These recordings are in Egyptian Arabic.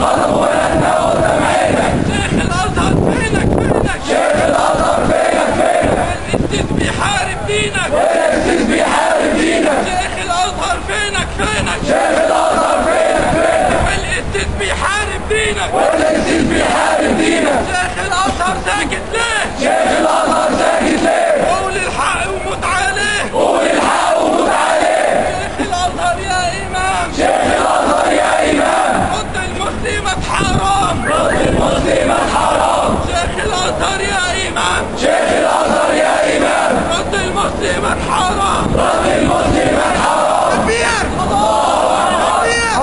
خطفوا ولادنا قدام عينك شيخ الازهر فينك فينك شيخ الازهر فينك فينك الاسد بيحارب دينك والاسد بيحارب دينك شيخ الازهر فينك فينك شيخ الازهر فينك فينك والاسد بيحارب دينك والاسد بيحارب دينك شيخ الازهر ساكت ليه شيخ الازهر ساكت ليه قول الحق وموت عليه قول الحق وموت عليه شيخ الازهر يا امام شيخ الازهر يا امام ضد المسلمة حرام رد المسلمة حرام شيخ الازهر يا امام شيخ الازهر يا امام ضد المسلمة حرام رد المسلمة حرام كبير كبير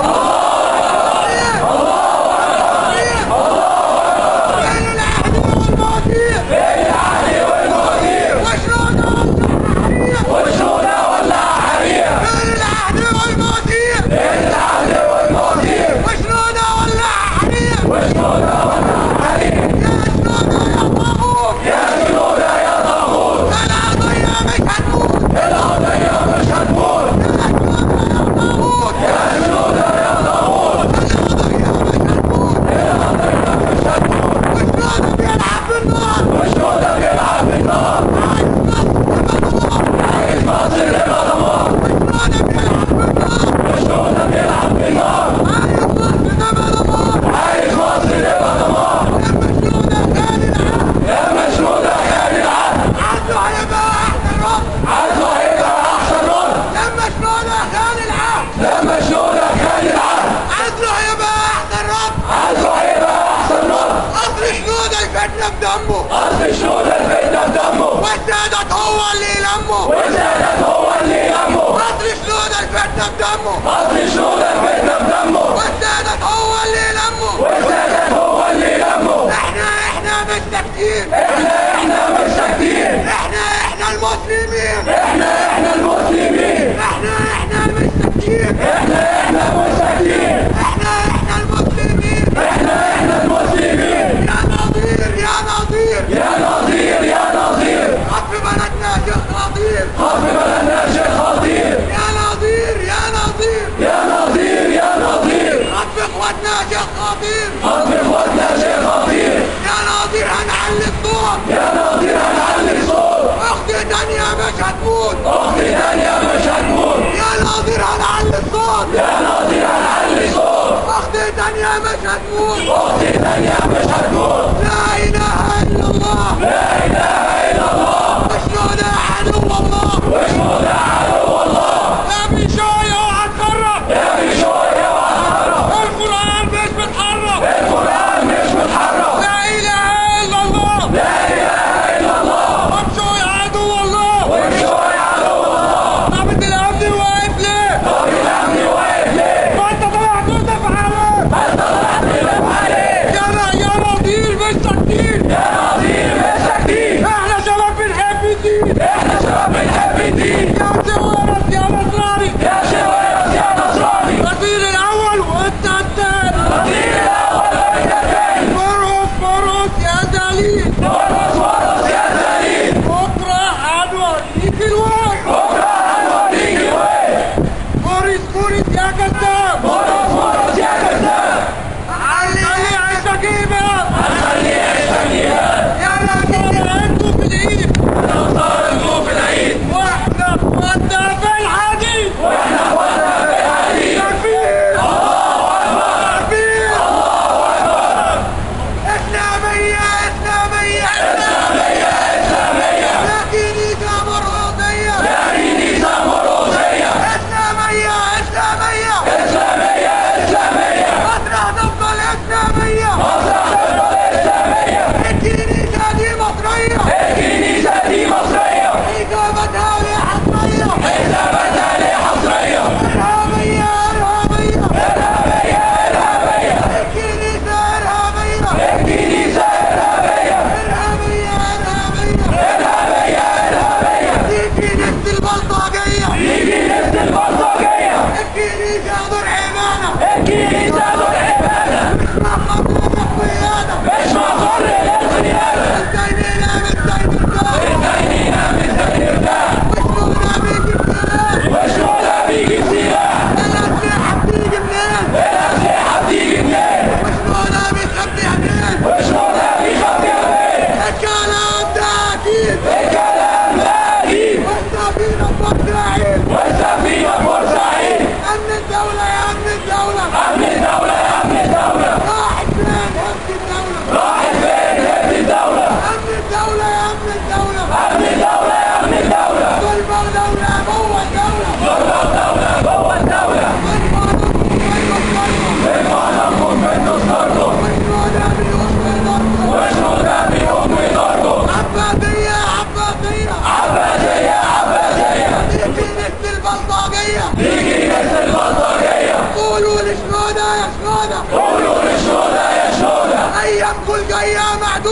بين العهد والمواثيق بين العهد والمواثيق وشلون وشونا ولا حريق بين العهد والمواثيق بين العهد والمواثيق وشلون ولع حريق وشونا ولا حريق يا شلون يا طاغوت يا جنودا يا طاغوت القضية مش هتموت القضية مش هتموت يا شلون يا طاغوت يا جنودا يا طاغوت القضية مش هتموت القضية مش هتموت وشلون بيلعب بالنار وشونا بيلعب بالنار عايز مصر يبقى دمار وشلون بيلعب بالنار وشونا بيلعب بالنار عايز مصر تبقى دمار عايز مصر يبقى دمار لما شلون كان العهد يا مشنودة خان العهد عدله هيبقى احسن رد عدله هيبقى احسن رد لما شلون كان العهد لا مشنودة خان العهد عدله هيبقى احسن رد عدله هيبقى احسن رد قصر شنودة يفتنا بدمه اصل شنودة الفتنة بدمه والسادة هو اللي يلمه والسادات هو اللي يهمه قصر شنودة يفتنا بدمه اصل شنودة الفتنة بدمه والسادة هو اللي يلمه والسادات هو اللي يهمه احنا احنا مش ساكتين احنا احنا مش ساكتين احنا احنا المسلمين احنا احنا المسلمين احنا احنا مش ساكتين احنا احنا مش ساكتين احنا احنا المسلمين احنا احنا المسلمين يا نظير يا نظير يا نظير يا نظير خط بلدنا شيخ نظير خاف بلدنا شيخ خطير يا نظير يا نظير يا نظير يا نظير خط اخواتنا شيخ خطير خاف اخواتنا شيخ خطير يا نظير هنعلي الصوت يا نظير هنعلي صوت اختي تانية مش هتموت اختي تانية مش هتموت يا نظير هنعلي الصوت يا نظير هنعلي صوت اختي تانية مش هتموت اختي تانية مش هتموت لا اله الا الله لا اله الا الله وشلون عدو الله وشنودة عدو الله يا ابني شوية اوعى تقرب يا ابني شوية وهرب القرآن مش بتحرك القرآن مش متحرك لا اله الا الله لا اله الا الله امشوا يا عدو الله وشوية عدو الله ضابط الامن واقف ليه؟ طب الامن واقف ليه ما انت طلعت تدافع عليه انت طلعت تلف عليه يا يا نظير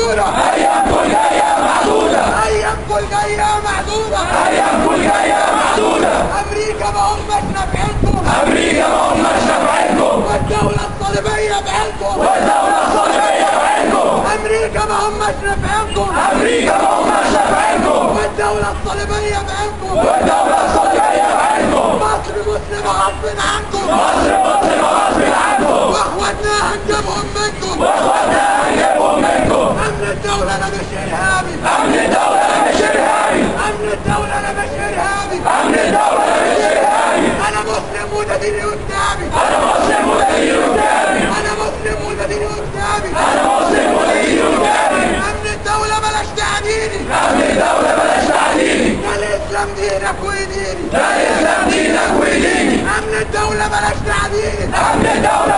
معدودة أيامكم جاية معدودة أيامكم جاية معدودة أيامكم جاية معدودة أمريكا ما هماش نافعينكم أمريكا ما هماش نافعينكم والدولة الصليبية بعينكم والدولة الصليبية بعينكم أمريكا ما هماش نافعينكم أمريكا ما هماش نافعينكم والدولة الصليبية بعينكم والدولة الصليبية بعينكم مصر مسلمة غصب عنكم مصر مسلمة غصب عنكم واخواتنا هنجيبهم منكم واخواتنا هنجيبهم منكم أمن الدولة أنا مش إرهابي أمن الدولة مش إرهابي أمن الدولة أنا مش إرهابي أمن الدولة مش إرهابي أنا مسلم وده ديني قدامي أنا مسلم ودليل قدامي أنا مسلم وده ديني قدامي أنا مسلم ودليل قدامي أمن الدولة بلاش تعديني أمن الدولة بلاش تعديني ده الإسلام دينك وديني ده الإسلام دينك وديني أمن الدولة بلاش تعديني أمن الدولة